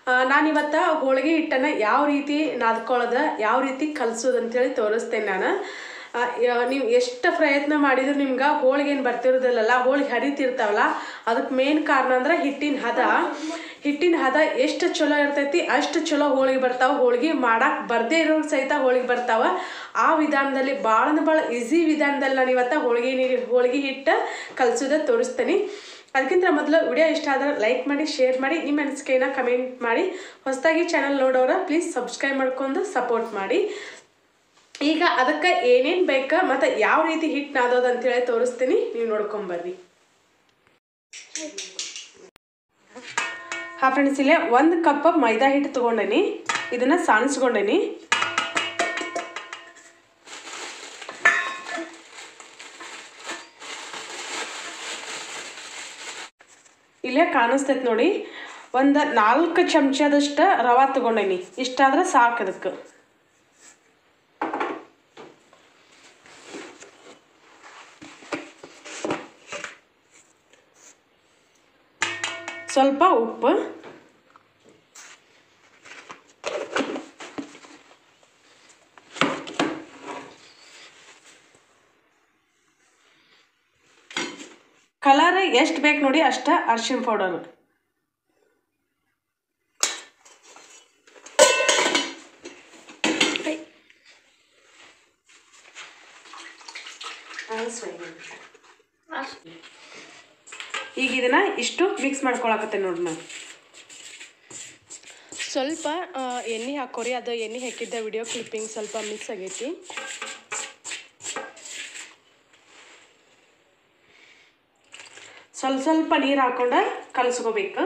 ನಾನಿವತ್ತು ಹೋಳಿಗೆ ಹಿಟ್ಟನ್ನು ಯಾವ ರೀತಿ ನಾದ್ಕೊಳ್ಳೋದು ಯಾವ ರೀತಿ ಕಲಿಸೋದು ಅಂತೇಳಿ ತೋರಿಸ್ತೇನೆ ನಾನು ಆ, ಯ- ನೀವು ಎಷ್ಟು ಪ್ರಯತ್ನ ಮಾಡಿದ್ರು ನಿಮ್ಗೆ ಹೋಳಿಗೆ ಏನು ಬರ್ತಿರೋದಿಲ್ಲಲ್ಲ ಹೋಳಿಗೆ ಹರಿತಿರ್ತಾವಲ್ಲ ಅದಕ್ಕೆ ಮೇನ್ ಕಾರಣ ಅಂದ್ರೆ ಹಿಟ್ಟಿನ ಹದ ಹಿಟ್ಟಿನ ಹದ ಎಷ್ಟು ಚಲೋ ಇರ್ತೈತಿ ಅಷ್ಟು ಚಲೋ ಹೋಳಿಗೆ ಬರ್ತಾವೆ ಹೋಳಿಗೆ ಮಾಡಕ್ಕೆ ಬರದೇ ಇರೋರು ಸಹಿತ ಹೋಳಿಗೆ ಬರ್ತಾವೆ ಆ ವಿಧಾನದಲ್ಲಿ ಭಾಳ ಅಂದ್ರೆ ಭಾಳ ಈಸಿ ವಿಧಾನದಲ್ಲಿ ನಾನು ಇವತ್ತು ಹೋಳಿಗೆ ನೀರು ಹೋಳಿಗೆ ಹಿಟ್ಟು ಕಲಿಸೋದ ತೋರಿಸ್ತೀನಿ ಅದಕ್ಕಿಂತ ಮೊದಲು ವಿಡಿಯೋ ಇಷ್ಟ ಆದ್ರೆ ಲೈಕ್ ಮಾಡಿ ಶೇರ್ ಮಾಡಿ ನಿಮ್ಮ ಅನಿಸಿಕೆನ ಕಮೆಂಟ್ ಮಾಡಿ ಹೊಸದಾಗಿ ಚಾನಲ್ ನೋಡೋರ ಪ್ಲೀಸ್ ಸಬ್ಸ್ಕ್ರೈಬ್ ಮಾಡ್ಕೊಂಡು ಸಪೋರ್ಟ್ ಮಾಡಿ ಈಗ ಅದಕ್ಕೆ ಏನೇನು ಬೇಕು ಮತ್ತು ಯಾವ ರೀತಿ ಹಿಟ್ಟು ನಾದೋದು ಅಂತೇಳಿ ತೋರಿಸ್ತೀನಿ ನೀವು ನೋಡ್ಕೊಂಬರ್ರಿ ಹಾ ಫ್ರೆಂಡ್ಸ್ ಇಲ್ಲೇ ಒಂದು ಕಪ್ ಮೈದಾ ಹಿಟ್ಟು ತೊಗೊಂಡೇನಿ ಇದನ್ನು ಸಾಣಿಸ್ಕೊಂಡೇನಿ ಇಲ್ಲೇ ಕಾಣಿಸ್ತೈತೆ ನೋಡಿ ಒಂದು ನಾಲ್ಕು ಚಮಚದಷ್ಟು ರವೆ ತೊಗೊಂಡೇನಿ ಇಷ್ಟಾದ್ರೆ ಸಾಕು ಅದಕ್ಕೆ ಸ್ವಲ್ಪ ಉಪ್ಪು ಕಲರ್ ಎಷ್ಟು ಬೇಕು ನೋಡಿ ಅಷ್ಟ ಅರ್ಶಿಣ ಪೌಡರ್ ಈಗ ಇದನ್ನ ಇಷ್ಟು ಮಿಕ್ಸ್ ಮಾಡ್ಕೊಳಕತ್ತೆ ನೋಡಿ ನಾನು ಸ್ವಲ್ಪ ಆ, ಎಣ್ಣೆ ಹಾಕೋರಿ ಅದು ಎಣ್ಣೆ ಹಾಕಿದ್ದ ವಿಡಿಯೋ ಕ್ಲಿಪ್ಪಿಂಗ್ ಸ್ವಲ್ಪ ಮಿಕ್ಸ್ ಆಗೈತಿ ಸ್ವಲ್ಪ ಸ್ವಲ್ಪ ನೀರು ಹಾಕೊಂಡು ಕಲಸ್ಕೋಬೇಕು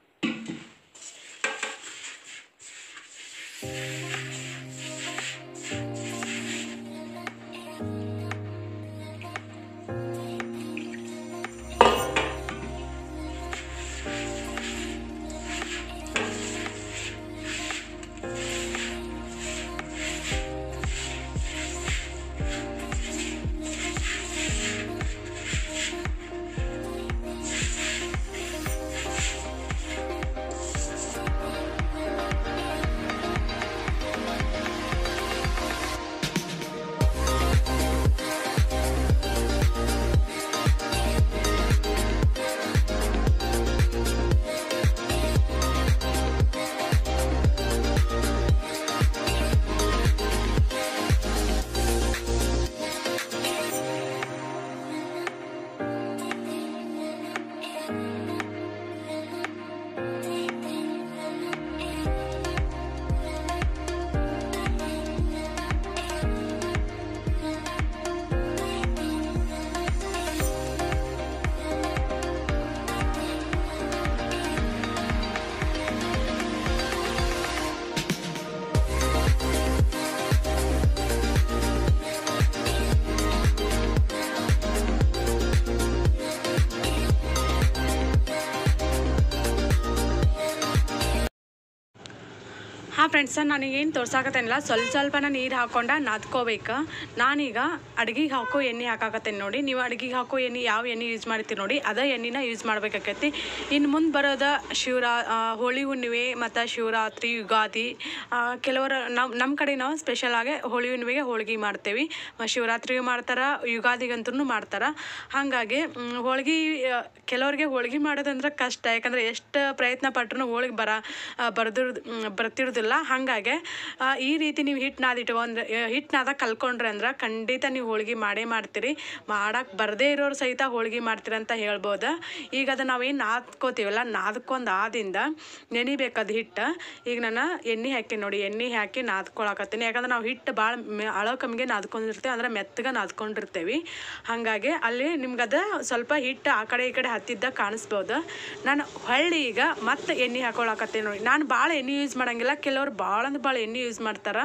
ಹಾಂ ಫ್ರೆಂಡ್ಸ ನನಗೇನು ತೋರ್ಸಾಕತ್ತೇನಿಲ್ಲ ಸ್ವಲ್ಪ ಸ್ವಲ್ಪನ ನೀರು ಹಾಕೊಂಡ ನಾದ್ಕೋಬೇಕು ನಾನೀಗ ಅಡ್ಗೆಗೆ ಹಾಕೋ ಎಣ್ಣೆ ಹಾಕಾಕತ್ತೇನೆ ನೋಡಿ ನೀವು ಅಡ್ಗೆಗೆ ಹಾಕೋ ಎಣ್ಣೆ ಯಾವ ಎಣ್ಣೆ ಯೂಸ್ ಮಾಡ್ತೀರಿ ನೋಡಿ ಅದೇ ಎಣ್ಣೆನ ಯೂಸ್ ಮಾಡ್ಬೇಕಾಕೈತಿ ಇನ್ನು ಮುಂದೆ ಬರೋದ ಶಿವರಾ ಆ, ಹೋಳಿ ಹುಣ್ಣಿಮೆ ಮತ್ತು ಶಿವರಾತ್ರಿ ಯುಗಾದಿ ಆ, ಕೆಲವರು ನಮ್ಮ ನಮ್ಮ ಕಡೆ ನಾವು ಸ್ಪೆಷಲ್ ಆಗಿ ಹೋಳಿ ಹುಣ್ಣಿಮೆಗೆ ಹೋಳಿಗೆ ಮಾಡ್ತೇವೆ ಮ- ಶಿವರಾತ್ರಿಗೆ ಮಾಡ್ತಾರೆ ಯುಗಾದಿಗಂತೂ ಮಾಡ್ತಾರೆ ಹಾಗಾಗಿ ಮ್, ಹೋಳ್ಗೆ ಆ, ಕೆಲವ್ರಿಗೆ ಹೋಳ್ಗೆ ಮಾಡೋದಂದ್ರೆ ಕಷ್ಟ ಯಾಕಂದ್ರೆ ಎಷ್ಟು ಪ್ರಯತ್ನ ಪಟ್ರು ಹೋಳಿಗೆ ಬರ ಆ, ಬರ್ದಿರ್ ಮ್, ಬರ್ತಿರೋದಿಲ್ಲ ಹಾಗಾಗಿ ಆ, ಈ ರೀತಿ ನೀವು ಹಿಟ್ಟು ನಾದಿಟ್ಕೊಂಡ್ರೆ ಹಿಟ್ಟು ನಾದ ಕಲ್ಕೊಂಡ್ರೆ ಅಂದ್ರೆ ಖಂಡಿತ ನೀವು ಹೋಳ್ಗೆ ಮಾಡೇ ಮಾಡ್ತೀರಿ ಮಾಡಕ್ಕೆ ಬರದೇ ಇರೋರು ಸಹಿತ ಹೋಳ್ಗೆ ಮಾಡ್ತೀರಿ ಅಂತ ಹೇಳ್ಬೋದು ಈಗ ಅದು ನಾವೇನು ನಾದ್ಕೋತೀವಲ್ಲ ನಾದ್ಕೊಂಡು ಆದಿಂದ ನೆನಿಬೇಕದು ಹಿಟ್ಟು ಈಗ ನಾನು ಎಣ್ಣೆ ಹಾಕಿ ನೋಡಿ ಎಣ್ಣೆ ಹಾಕಿ ನಾದ್ಕೊಳಕತ್ತೀನಿ ಯಾಕಂದ್ರೆ ನಾವು ಹಿಟ್ಟು ಭಾಳ ಅಳೋ ಕಮ್ಮಿಗೆ ನಾದ್ಕೊಂಡಿರ್ತೀವಿ ಅಂದ್ರೆ ಮೆತ್ತಗೆ ನಾದ್ಕೊಂಡಿರ್ತೇವೆ ಹಾಗಾಗಿ ಅಲ್ಲಿ ನಿಮ್ಗೆ ಅದು ಸ್ವಲ್ಪ ಹಿಟ್ಟು ಆ ಕಡೆ ಈ ಕಡೆ ಹತ್ತಿದ್ದ ಕಾಣಿಸ್ಬೋದು ನಾನು ಹೊಳ್ಳಿ ಈಗ ಮತ್ತೆ ಎಣ್ಣೆ ಹಾಕೊಳಕತ್ತೀನಿ ನೋಡಿ ನಾನು ಭಾಳ ಎಣ್ಣೆ ಯೂಸ್ ಮಾಡಂಗಿಲ್ಲ ಕೆಲವ್ರು ಭಾಳ ಅಂದ್ರೆ ಭಾಳ ಎಣ್ಣೆ ಯೂಸ್ ಮಾಡ್ತಾರೆ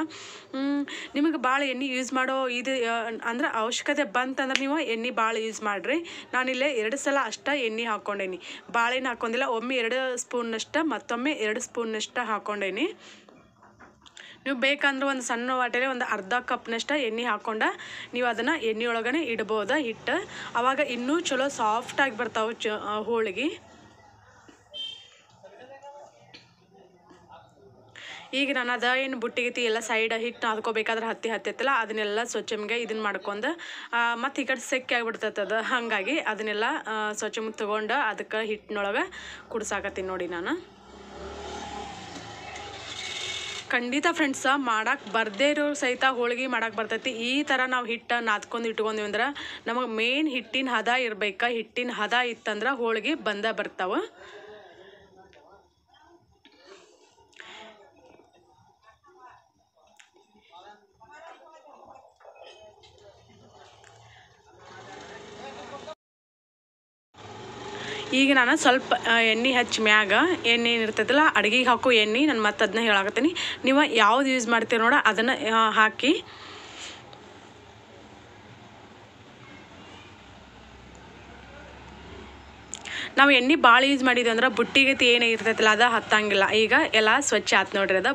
ನಿಮಗೆ ಭಾಳ ಎಣ್ಣೆ ಯೂಸ್ ಮಾಡೋ ಇದು ಆ, ಅಂದ್ರೆ ಅವಶ್ಯಕತೆ ಬಂತಂದ್ರೆ ನೀವು ಎಣ್ಣೆ ಭಾಳ ಯೂಸ್ ಮಾಡಿರಿ ನಾನಿಲ್ಲೇ ಎರಡು ಸಲ ಅಷ್ಟ ಎಣ್ಣೆ ಹಾಕ್ಕೊಂಡೇನಿ ಭಾಳೇನು ಹಾಕ್ಕೊಂಡಿಲ್ಲ ಒಮ್ಮೆ ಎರಡು ಸ್ಪೂನ್ನಷ್ಟು ಮತ್ತೊಮ್ಮೆ ಎರಡು ಸ್ಪೂನ್ನಷ್ಟು ಹಾಕ್ಕೊಂಡೇನಿ ನೀವು ಬೇಕಂದ್ರೆ ಒಂದು ಸಣ್ಣ ವಾಟೆಲೆ ಒಂದು ಅರ್ಧ ಕಪ್ನಷ್ಟು ಎಣ್ಣೆ ಹಾಕ್ಕೊಂಡು ನೀವು ಅದನ್ನು ಎಣ್ಣೆ ಒಳಗನೆ ಇಡ್ಬೋದು ಹಿಟ್ಟು ಅವಾಗ ಇನ್ನೂ ಚಲೋ ಸಾಫ್ಟಾಗಿ ಬರ್ತಾವೆ ಚ ಆ, ಹೋಳಿಗೆ ಈಗ ನಾನು ಅದ ಏನು ಬುಟ್ಟಿಗೈತಿ ಎಲ್ಲ ಸೈಡ್ ಹಿಟ್ಟು ನಾದ್ಕೋಬೇಕಾದ್ರೆ ಹತ್ತಿ ಹತ್ತೈತಲ್ಲ ಅದನ್ನೆಲ್ಲ ಸ್ವಚ್ಛಮ್ಗೆ ಇದನ್ನ ಮಾಡ್ಕೊಂಡು ಮತ್ತು ಈ ಕಡೆ ಸೆಕ್ಕೆ ಆಗ್ಬಿಡ್ತೈತೆ ಅದು ಹಾಗಾಗಿ ಅದನ್ನೆಲ್ಲ ಸ್ವಚ್ಛ ತಗೊಂಡು ಅದಕ್ಕೆ ಹಿಟ್ಟಿನೊಳಗೆ ಕುಡ್ಸಾಕತ್ತೀನಿ ನೋಡಿ ನಾನು ಖಂಡಿತ ಫ್ರೆಂಡ್ಸ ಮಾಡಕ್ಕೆ ಬರದೇ ಇರೋ ಸಹಿತ ಹೋಳ್ಗೆ ಮಾಡಕ್ಕೆ ಬರ್ತೈತಿ ಈ ಥರ ನಾವು ಹಿಟ್ಟು ನಾದ್ಕೊಂಡು ಇಟ್ಕೊಂಡ್ವಿ ಅಂದ್ರೆ ನಮಗೆ ಮೇನ್ ಹಿಟ್ಟಿನ ಹದ ಇರ್ಬೇಕು ಹಿಟ್ಟಿನ ಹದ ಇತ್ತಂದ್ರೆ ಹೋಳ್ಗೆ ಬಂದ ಬರ್ತಾವೆ ಈಗ ನಾನು ಸ್ವಲ್ಪ ಆ, ಎಣ್ಣೆ ಹಚ್ಚಿ ಮ್ಯಾಗ ಎಣ್ಣೆ ಏನಿರ್ತೈತಲ್ಲ ಅಡುಗೆಗೆ ಹಾಕೋ ಎಣ್ಣೆ ನಾನು ಮತ್ತೆ ಅದನ್ನ ಹೇಳಾಕತ್ತೀನಿ ನೀವು ಯಾವ್ದು ಯೂಸ್ ಮಾಡ್ತೀರಿ ನೋಡ ಅದನ್ನು ಹಾಕಿ ನಾವು ಎಣ್ಣೆ ಭಾಳ ಯೂಸ್ ಮಾಡಿದ್ವಿ ಅಂದ್ರೆ ಬುಟ್ಟಿಗೆ ಏನು ಇರ್ತೈತಲ್ಲ ಅದು ಹತ್ತಂಗಿಲ್ಲ ಈಗ ಎಲ್ಲ ಸ್ವಚ್ಛ ಆತು ನೋಡ್ರಿ ಅದು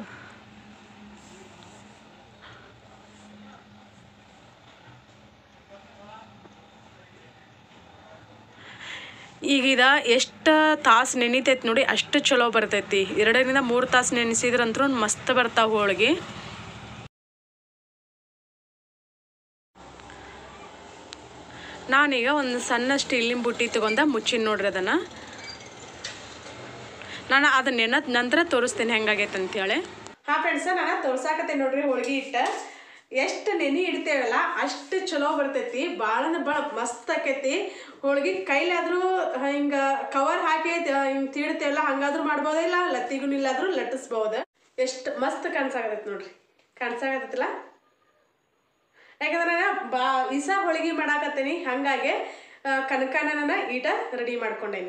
ಈಗ ಇದ ಎಷ್ಟು ತಾಸು ನೆನಿತೈತಿ ನೋಡಿ ಅಷ್ಟು ಚಲೋ ಬರ್ತೈತಿ ಎರಡರಿಂದ ಮೂರು ತಾಸು ನೆನೆಸಿದ್ರಂತೂ ಮಸ್ತ್ ಬರ್ತಾವ ಹೋಳಿಗೆ ನಾನೀಗ ಒಂದು ಸಣ್ಣ ಸ್ಟೀಲಿನ ಬುಟ್ಟಿ ತಗೊಂಡ ಮುಚ್ಚಿನ ನೋಡ್ರಿ ಅದನ್ನು ನಾನು ಅದನ್ನ ನೆನದ ನಂತರ ತೋರಿಸ್ತೇನೆ ಹೆಂಗಾಗೈತೆ ಅಂತೇಳಿ ಹಾಂ ಫ್ರೆಂಡ್ಸ ನಾನು ತೋರ್ಸಾಕತ್ತೇನೆ ನೋಡ್ರಿ ಹೋಳ್ಗೆ ಹಿಟ್ಟು ಎಷ್ಟು ನೆನೆ ಇಡ್ತೇವಲ್ಲ ಅಷ್ಟು ಚಲೋ ಬರ್ತೈತಿ ಭಾಳ ಅಂದ್ರೆ ಭಾಳ ಮಸ್ತ್ ಆಕೈತಿ ಹೋಳ್ಗೆ ಕೈಲಾದ್ರೂ ಹಿಂಗೆ ಕವರ್ ಹಾಕಿ ಹಿಂಗೆ ತೀಡ್ತೇವಲ್ಲ ಹಂಗಾದ್ರೂ ಮಾಡ್ಬೋದು ಇಲ್ಲ ಲತ್ತಿಗೂ ಇಲ್ಲಾದ್ರೂ ಲಟ್ಟಿಸ್ಬೋದು ಎಷ್ಟು ಮಸ್ತ್ ಕಾಣಿಸಾಕತೈತಿ ನೋಡ್ರಿ ಕಾಣಿಸಾಕತ್ತೈತಿಲ್ಲ ಯಾಕಂದ್ರೆ ನಾನು ಬಾ ಇಸ ಹೋಳಿಗೆ ಮಾಡಾಕತ್ತೀನಿ ಹಂಗಾಗಿ ಕನಕನ ನಾನು ಈಟ ರೆಡಿ ಮಾಡ್ಕೊಂಡೇನಿ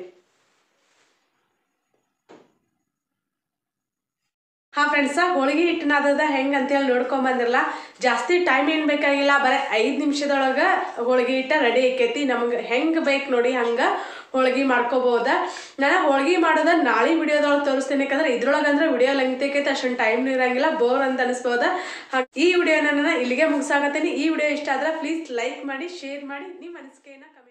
ಹಾ ಫ್ರೆಂಡ್ಸ ಹೋಳಿಗೆ ಹಿಟ್ಟಿನ ಅದದ ಹೆಂಗೆ ಅಂತೇಳಿ ನೋಡ್ಕೊಂಬಂದಿರಲ್ಲ ಜಾಸ್ತಿ ಟೈಮ್ ಏನು ಬೇಕಾಗಿಲ್ಲ ಬರೀ ಐದು ನಿಮಿಷದೊಳಗೆ ಹೋಳಿಗೆ ಹಿಟ್ಟ ರೆಡಿ ಆಕೈತಿ ನಮ್ಗೆ ಹೆಂಗೆ ಬೇಕು ನೋಡಿ ಹಂಗೆ ಹೋಳಿಗೆ ಮಾಡ್ಕೋಬೋದ ನಾನು ಹೋಳಿಗೆ ಮಾಡೋದ ನಾಳೆ ವಿಡಿಯೋದೊಳಗೆ ತೋರಿಸ್ತೀನಿ ಯಾಕಂದ್ರೆ ಇದ್ರೊಳಗೆ ಅಂದ್ರೆ ವಿಡಿಯೋ ಲೆಂತ್ ಆಕೈತೆ ಅಷ್ಟೊಂದು ಟೈಮ್ ಇರಂಗಿಲ್ಲ ಬೋರ್ ಅಂತ ಅನಿಸ್ಬೋದ ಹಾಗ್ ಈ ವಿಡಿಯೋನ ನಾನು ಇಲ್ಲಿಗೆ ಮುಗಿಸಾಕತ್ತೀನಿ ಈ ವಿಡಿಯೋ ಇಷ್ಟ ಆದ್ರೆ ಪ್ಲೀಸ್ ಲೈಕ್ ಮಾಡಿ ಶೇರ್ ಮಾಡಿ ನಿಮ್ಮ ಅನಿಸಿಕೆಯನ್ನು